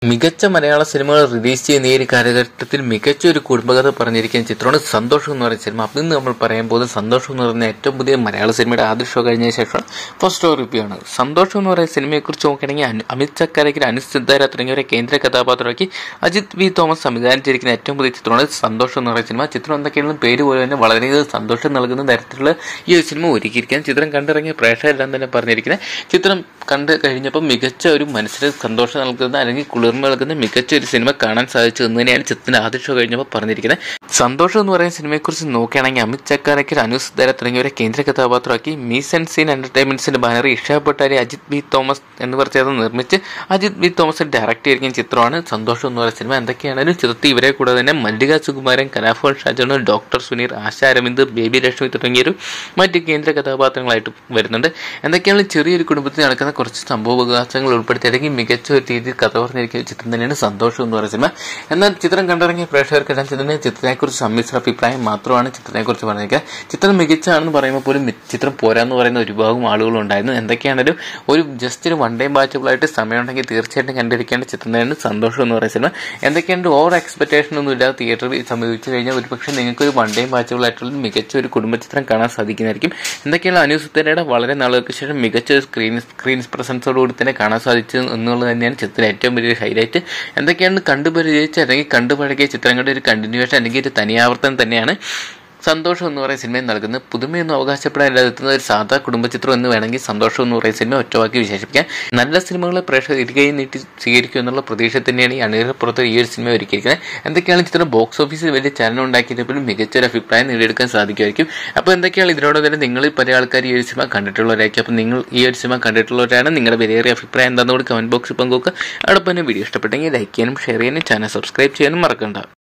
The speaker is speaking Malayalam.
മികച്ച മലയാള സിനിമകൾ റിലീസ് ചെയ്യുന്ന ഈ ഒരു കാലഘട്ടത്തിൽ മികച്ച ഒരു കുടുംബകഥ പറഞ്ഞിരിക്കുന്ന ചിത്രമാണ് സന്തോഷം എന്ന് പറയുന്ന സിനിമ അപ്പം ഇന്ന് നമ്മൾ പറയാൻ പോകുന്നത് സന്തോഷം എന്ന് പറയുന്ന ഏറ്റവും പുതിയ മലയാള സിനിമയുടെ ആദ്യ ഷോ കഴിഞ്ഞ ശേഷം ഫസ്റ്റ് ഷോ റിവ്യൂ ആണ് സന്തോഷം എന്ന് പറയുന്ന സിനിമയെക്കുറിച്ച് നോക്കുകയാണെങ്കിൽ അനു- അമിത് ചക്കാരയ്ക്ക് അനു സിദ്ധാര തുടങ്ങിയവരെ കേന്ദ്ര കഥാപാത്രമാക്കി അജിത് വി തോമസ് സംവിധാനം ചെയ്തിരിക്കുന്ന ഏറ്റവും പുതിയ ചിത്രമാണ് സന്തോഷം എന്ന് പറയുന്ന സിനിമ ചിത്രം എന്തൊക്കെയാണെങ്കിലും പേര് പോലെ തന്നെ വളരെയധികം സന്തോഷം നൽകുന്ന തരത്തിലുള്ള ഈ ഒരു സിനിമ ഒരുക്കിയിരിക്കാൻ ചിത്രം കണ്ടിറങ്ങിയ പ്രേക്ഷകരെല്ലാം തന്നെ പറഞ്ഞിരിക്കുന്നത് ചിത്രം കണ്ട് കഴിഞ്ഞപ്പോൾ മികച്ച ഒരു മനസ്സിന് സന്തോഷം നൽകുന്ന അല്ലെങ്കിൽ കുളിർമ നൽകുന്ന മികച്ച ഒരു സിനിമ കാണാൻ സാധിച്ചു എന്ന് തന്നെയാണ് ചിത്രത്തിന്റെ ആദ്യ ഷോ കഴിഞ്ഞപ്പോൾ പറഞ്ഞിരിക്കുന്നത് സന്തോഷം എന്ന് പറയുന്ന സിനിമയെക്കുറിച്ച് നോക്കുകയാണെങ്കിൽ അമിത് ചക്കാരക്കൽ അനുസ് ധര തുടങ്ങിയവരെ കേന്ദ്ര കഥാപാത്രമാക്കി മീസ് ആൻഡ് സീൻ എന്റർടൈൻമെന്റ്സിന്റെ ബാനർ ഇഷ പട്ടാരി അജിത് ബി തോമസ് എന്നിവർ ചേർന്ന് നിർമ്മിച്ച് അജിത് ബി തോമസ് ഡയറക്ട് ചെയ്തിരിക്കുന്ന ചിത്രമാണ് സന്തോഷം എന്ന് പറയുന്ന സിനിമ എന്തൊക്കെയാണെങ്കിലും ചിത്രത്തിൽ ഇവരെ കൂടാതെ തന്നെ മല്ലിക സുകുമാരൻ കലാഫോൺ ഷാജോൺ ഡോക്ടർ സുനീർ ആശ അരവിന്ദ് ബേബി ലക്ഷ്മി തുടങ്ങിയൊരു മറ്റ് കേന്ദ്ര കഥാപാത്രങ്ങളായിട്ട് വരുന്നുണ്ട് എന്തൊക്കെയാണ് ചെറിയൊരു കുടുംബത്തിൽ നടക്കുന്ന കുറച്ച് സംഭവ വികാസങ്ങൾ ഉൾപ്പെടുത്തി അല്ലെങ്കിൽ മികച്ച ഒരു രീതിയിൽ കഥ പറഞ്ഞിരിക്കുന്ന ഒരു ചിത്രം തന്നെയാണ് സന്തോഷം എന്ന് പറയുന്ന സിനിമ എന്നാൽ ചിത്രം കണ്ടിറങ്ങിയ പ്രേക്ഷകർക്കെല്ലാം ചിത്രത്തിന് ചിത്രത്തെക്കുറിച്ച് സമ്മിശ്ര അഭിപ്രായം മാത്രമാണ് ചിത്രത്തെക്കുറിച്ച് പറഞ്ഞിരിക്കുന്നത് ചിത്രം മികച്ചാണെന്ന് പറയുമ്പോൾ പോലും മി- ചിത്രം പോരാന്ന് പറയുന്ന ഒരു വിഭാഗം ആളുകളും ഉണ്ടായിരുന്നു എന്തൊക്കെയാണെങ്കിലും ഒരു ജസ്റ്റ് ഒരു വൺ ടൈം വാച്ചബിളായിട്ട് സമയമുണ്ടെങ്കിൽ തീർച്ചയായിട്ടും കണ്ടിരിക്കേണ്ട ചിത്രം തന്നെയാണ് സന്തോഷം എന്ന് പറയുന്ന സിനിമ എന്തൊക്കെയാണ് ഓവർ എക്സ്പെക്ടേഷൻ ഒന്നും ഇല്ലാതെ തിയേറ്ററിൽ സമീപിച്ചു കഴിഞ്ഞാൽ ഒരു പക്ഷേ നിങ്ങൾക്ക് ഒരു വൺ ടൈം വാച്ചബിൾ ആയിട്ടുള്ള മികച്ച ഒരു കുടുംബ ചിത്രം കാണാൻ സാധിക്കുന്നതായിരിക്കും എന്തൊക്കെയാണ് അനുസുത്തരയുടെ വളരെ നാളുകൾക്ക് ശേഷം മികച്ച ഒരു സ്ക്രീൻ സ്ക്രീൻ പ്രസൻസോടുകൂടി തന്നെ കാണാൻ സാധിച്ചു എന്നുള്ളത് തന്നെയാണ് ചിത്രത്തിലെ ഏറ്റവും വലിയൊരു ഹൈലൈറ്റ് എന്തൊക്കെയാണ് കണ്ടുപരിചയിച്ച അല്ലെങ്കിൽ കണ്ടുപഴകിയ ചിത്രങ്ങളുടെ ഒരു കണ്ടിന്യൂവേഷൻ അല്ലെങ്കിൽ ഒരു തനിയാവർത്തനം തന്നെയാണ് സന്തോഷം എന്ന് പറയുന്ന സിനിമയിൽ നൽകുന്നത് പുതുമയൊന്നും അവകാശപ്പെടാനില്ലാതെ എത്തുന്ന ഒരു സാധാ കുടുംബ ചിത്രം എന്ന് വേണമെങ്കിൽ സന്തോഷം എന്ന് പറയുന്ന സിനിമ ഒറ്റവാക്കി വിശേഷിപ്പിക്കാം നല്ല സിനിമകളെ പ്രേക്ഷകർ ഇരുകൈ നീട്ടി സ്വീകരിക്കും എന്നുള്ള പ്രതീക്ഷ തന്നെയാണ് ഈ അണിയറപ്പുറത്ത് ഈ ഒരു സിനിമ ഒരുക്കിയിരിക്കുന്നത് എന്തൊക്കെയാണ് ചിത്രം ബോക്സ് ഓഫീസിൽ വലിയ ചലനം ഉണ്ടാക്കിയപ്പോഴും മികച്ച ഒരു അഭിപ്രായം നേടിയെടുക്കാൻ സാധിക്കുമായിരിക്കും അപ്പോൾ എന്തൊക്കെയാണ് ഇതിനോട് തന്നെ നിങ്ങളിൽ പല ആൾക്കാർ ഈ ഒരു സിനിമ കണ്ടിട്ടുള്ളവരായിരിക്കും അപ്പോൾ നിങ്ങൾ ഈ ഒരു സിനിമ കണ്ടിട്ടുള്ളവരാണ് നിങ്ങളുടെ വിലയേറിയ അഭിപ്രായം എന്താണെന്ന് കൂടി കമന്റ് ബോക്സിൽ പങ്കുവെക്കുക അതോടൊപ്പം തന്നെ വീഡിയോ ഇഷ്ടപ്പെട്ടെങ്കിൽ ലൈക്ക് ചെയ്യാനും ഷെയർ ചെയ്യാനും ചാനൽ സബ്സ്ക്രൈബ് ചെയ്യാനും മറക്കണ്ട